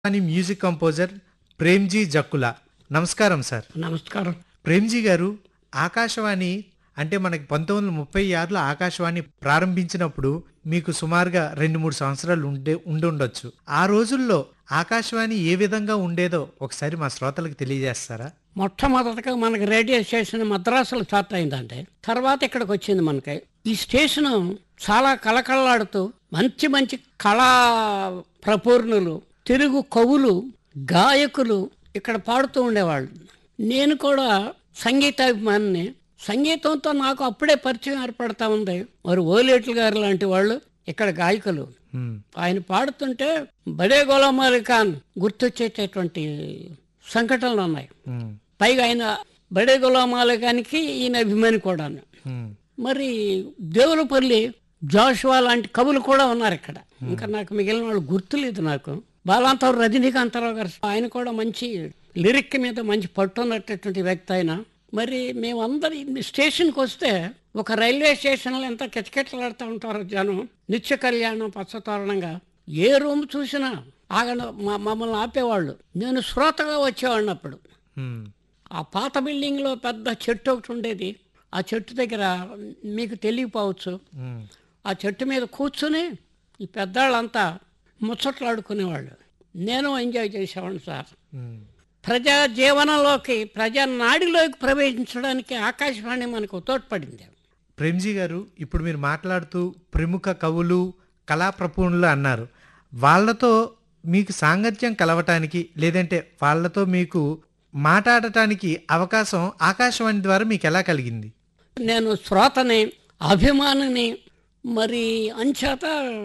అని music composer Premji Jakkula నమస్కారం sir నమస్కారం ప్రేమ్జీ గారు ఆకాశవాణి అంటే మనకి పంతొమ్మిది వందల ముప్పై ఆరులో ఆకాశవాణి ప్రారంభించినప్పుడు మీకు సుమారుగా రెండు మూడు సంవత్సరాలు ఉండే ఉండి ఉండొచ్చు ఆ రోజుల్లో ఆకాశవాణి ఏ విధంగా ఉండేదో ఒకసారి మా శ్రోతలకు తెలియజేస్తారా మొట్టమొదటగా మనకి రేడియో స్టేషన్ మద్రాసులో స్టార్ట్ అయిందంటే తర్వాత ఇక్కడికి వచ్చింది మనకి ఈ స్టేషన్ చాలా కళకళలాడుతూ మంచి మంచి కళా ప్రపూర్ణులు తెలుగు కవులు గాయకులు ఇక్కడ పాడుతూ ఉండేవాళ్ళు నేను కూడా సంగీతాభిమానిని సంగీతంతో నాకు అప్పుడే పరిచయం ఏర్పడతా ఉంది మరి ఓలేట్లు గారు లాంటి వాళ్ళు ఇక్కడ గాయకులు హ్మ్. ఆయన పాడుతుంటే బడే గులాం అలీ ఖాన్ గుర్తొచ్చేటటువంటి సంఘటనలు ఉన్నాయి హ్మ్. పైగా ఆయన బడే గులాం అలీ ఖాన్కి ఈయన అభిమాని కూడాను హ్మ్. మరి దేవులపల్లి జాషువా లాంటి కవులు కూడా ఉన్నారు ఇక్కడ ఇంకా నాకు మిగిలిన వాళ్ళు గుర్తులేదు నాకు బాలాంతరావు రజనీకాంతరావు గారు ఆయన కూడా మంచి లిరిక్ మీద మంచి పట్టున్నటువంటి వ్యక్తి ఆయన మరి మేమందరి స్టేషన్కి వస్తే ఒక రైల్వే స్టేషన్లో ఎంత కిటకిటలాడుతూ ఉంటారు జనం నిత్య కళ్యాణం పచ్చతోరణంగా ఏ రూమ్ చూసినా ఆగన మా- మమ్మల్ని ఆపేవాళ్ళు నేను శ్రోతగా వచ్చేవాడిని అప్పుడు హ్మ్. ఆ పాత బిల్డింగ్లో పెద్ద చెట్టు ఒకటి ఉండేది ఆ చెట్టు దగ్గర మీకు తెలియపోవచ్చు హ్మ్. ఆ చెట్టు మీద కూర్చుని ఈ పెద్దాళ్ళంతా ముచ్చట్లాడుకునేవాళ్ళు నేను ఎంజాయ్ చేసేవాడిని సార్ హ్మ్. ప్రజా జీవనంలోకి ప్రజా నాడిలోకి ప్రవేశించడానికి ఆకాశవాణి మనకు తోడ్పడింది ప్రేమ్జీ గారు ఇప్పుడు మీరు మాట్లాడుతూ ప్రముఖ కవులు కళా ప్రపూర్ణులు అన్నారు వాళ్ళతో మీకు సాంగత్యం కలవటానికి లేదంటే వాళ్ళతో మీకు మాట్లాడటానికి అవకాశం ఆకాశవాణి ద్వారా మీకు ఎలా కలిగింది నేను శ్రోతని అభిమానిని మరి అంచేత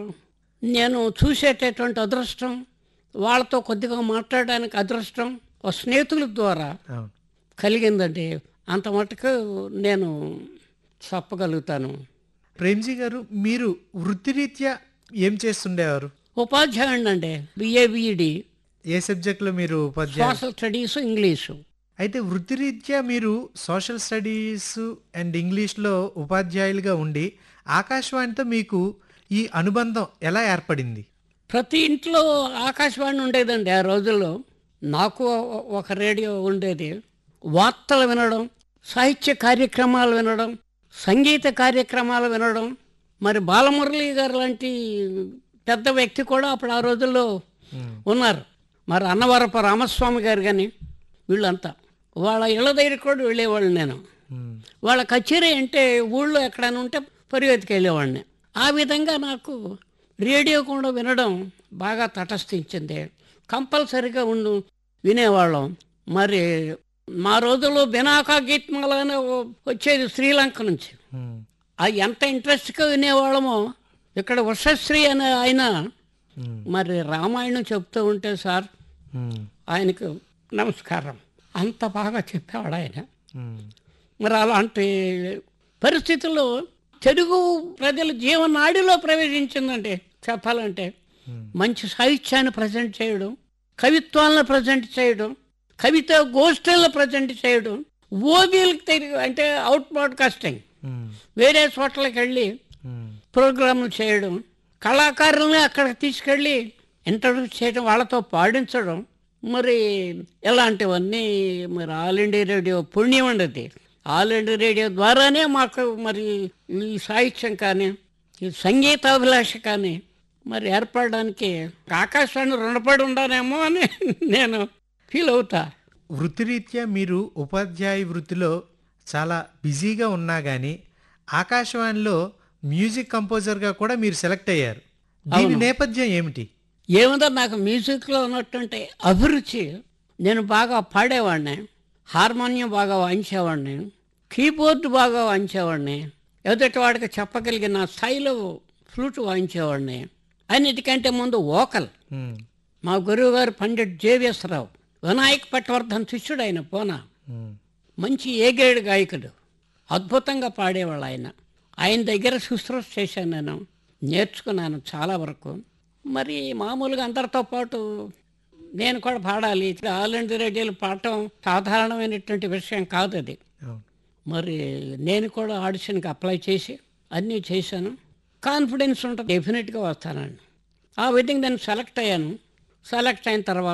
నేను చూసేటటువంటి అదృష్టం వాళ్ళతో కొద్దిగా మాట్లాడడానికి అదృష్టం ఒక స్నేహితుల ద్వారా అవును కలిగిందండి అంత మటుకు నేను చెప్పగలుగుతాను ప్రేమ్జీ గారు మీరు వృత్తిరీత్యా ఏం చేస్తుండేవారు ఉపాధ్యాయుడు అండి బిఏ బిఈడి ఏ సబ్జెక్టులో మీరు ఉపాధ్యాయులు సోషల్ స్టడీస్ ఇంగ్లీషు అయితే వృత్తిరీత్యా మీరు సోషల్ స్టడీస్ అండ్ ఇంగ్లీష్లో ఉపాధ్యాయులుగా ఉండి ఆకాశవాణితో మీకు ఈ అనుబంధం ఎలా ఏర్పడింది ప్రతి ఇంట్లో ఆకాశవాణి ఉండేదండి ఆ రోజుల్లో నాకు ఒ- ఒక రేడియో ఉండేది వార్తలు వినడం సాహిత్య కార్యక్రమాలు వినడం సంగీత కార్యక్రమాలు వినడం మరి బాలమురళి గారు లాంటి పెద్ద వ్యక్తి కూడా అప్పుడు ఆ రోజుల్లో ఉన్నారు మరి అన్నవరప రామస్వామి గారు కానీ వీళ్ళంతా వాళ్ళ ఇళ్ళ దగ్గర కూడా వెళ్ళేవాళ్ళు నేను మ్మ్. వాళ్ళ కచేరీ అంటే ఊళ్ళో ఎక్కడైనా ఉంటే పరిగెత్తికి వెళ్ళేవాడిని ఆ విధంగా నాకు రేడియో కూడా వినడం బాగా తటస్థించింది కంపల్సరిగా ఉండు వినేవాళ్ళం మరి మా రోజుల్లో బినాకా గీత్మాల అనే ఓ- వచ్చేది శ్రీలంక నుంచి మ్మ్. అది ఎంత ఇంట్రెస్ట్గా వినేవాళ్ళమో ఇక్కడ ఉషశ్రీ అనే ఆయన మ్మ్. మరి రామాయణం చెప్తూ ఉంటే సార్ మ్మ్. ఆయనకు నమస్కారం అంత బాగా చెప్పేవాడు ఆయన మ్మ్. మరి అలాంటి పరిస్థితుల్లో తెలుగు ప్రజల జీవనాడిలో ప్రవేశించిందండి చెప్పాలంటే మంచి సాహిత్యాన్ని ప్రజెంట్ చేయడం కవిత్వాలను ప్రజెంట్ చేయడం కవిత గోష్ఠులను ప్రజెంట్ చేయడం ఓబీలకు తిరిగి అంటే అవుట్ బ్రాడ్కాస్టింగ్ మ్మ్. వేరే చోట్లకి వెళ్ళి మ్మ్. ప్రోగ్రాంలు చేయడం కళాకారుల్ని అక్కడికి తీసుకెళ్ళి ఇంట్రడ్యూస్ చేయడం వాళ్ళతో పాడించడం మరి ఇలాంటివన్నీ మరి ఆల్ ఇండియా రేడియో పుణ్యం ఉండదు ఆల్ ఇండియా రేడియో ద్వారానే మాకు మరి ఈ సాహిత్యం కానీ ఈ సంగీతాభిలాష కానీ మరి ఏర్పడడానికి ఆకాశాన్ని రుణపడి ఉండానేమో అని నేను ఫీల్ అవుతా వృత్తిరీత్యా మీరు ఉపాధ్యాయ వృత్తిలో చాలా బిజీగా ఉన్నా కానీ ఆకాశవాణిలో మ్యూజిక్ కంపోజర్గా కూడా మీరు సెలెక్ట్ అయ్యారు దీని నేపథ్యం ఏమిటి ఏముందో నాకు మ్యూజిక్లో ఉన్నటువంటి అభిరుచి నేను బాగా పాడేవాడిని హార్మోనియం బాగా వాయించేవాడిని కీబోర్డ్ బాగా వాయించేవాడిని ఎదుటి వాడికి చెప్పగలిగిన స్థాయిలో ఫ్లూట్ వాయించేవాడిని అన్నిటికంటే ముందు వోకల్ మ్మ్. మా గురువు గారు పండిట్ జేవిఎస్ రావు వినాయక్ పట్వర్ధన్ శిష్యుడు ఆయన పోనా మ్మ్. మంచి ఏ గ్రేడ్ గాయకుడు అద్భుతంగా పాడేవాళ్ళు ఆయన ఆయన దగ్గర శుశ్రూష చేశాను నేను నేర్చుకున్నాను చాలా వరకు మరి మామూలుగా అందరితో పాటు నేను కూడా పాడాలి ఇక్కడ ఆల్ ఇండియా రేడియోలు పాడటం సాధారణమైనటువంటి విషయం కాదు అది అవును మరి నేను కూడా ఆడిషన్కి అప్లై చేసి అన్నీ చేశాను కాన్ఫిడెన్స్ ఉంటుంది డెఫినెట్గా వస్తానండి ఆ విధంగా నేను సెలెక్ట్ అయ్యాను సెలెక్ట్ అయిన తర్వాత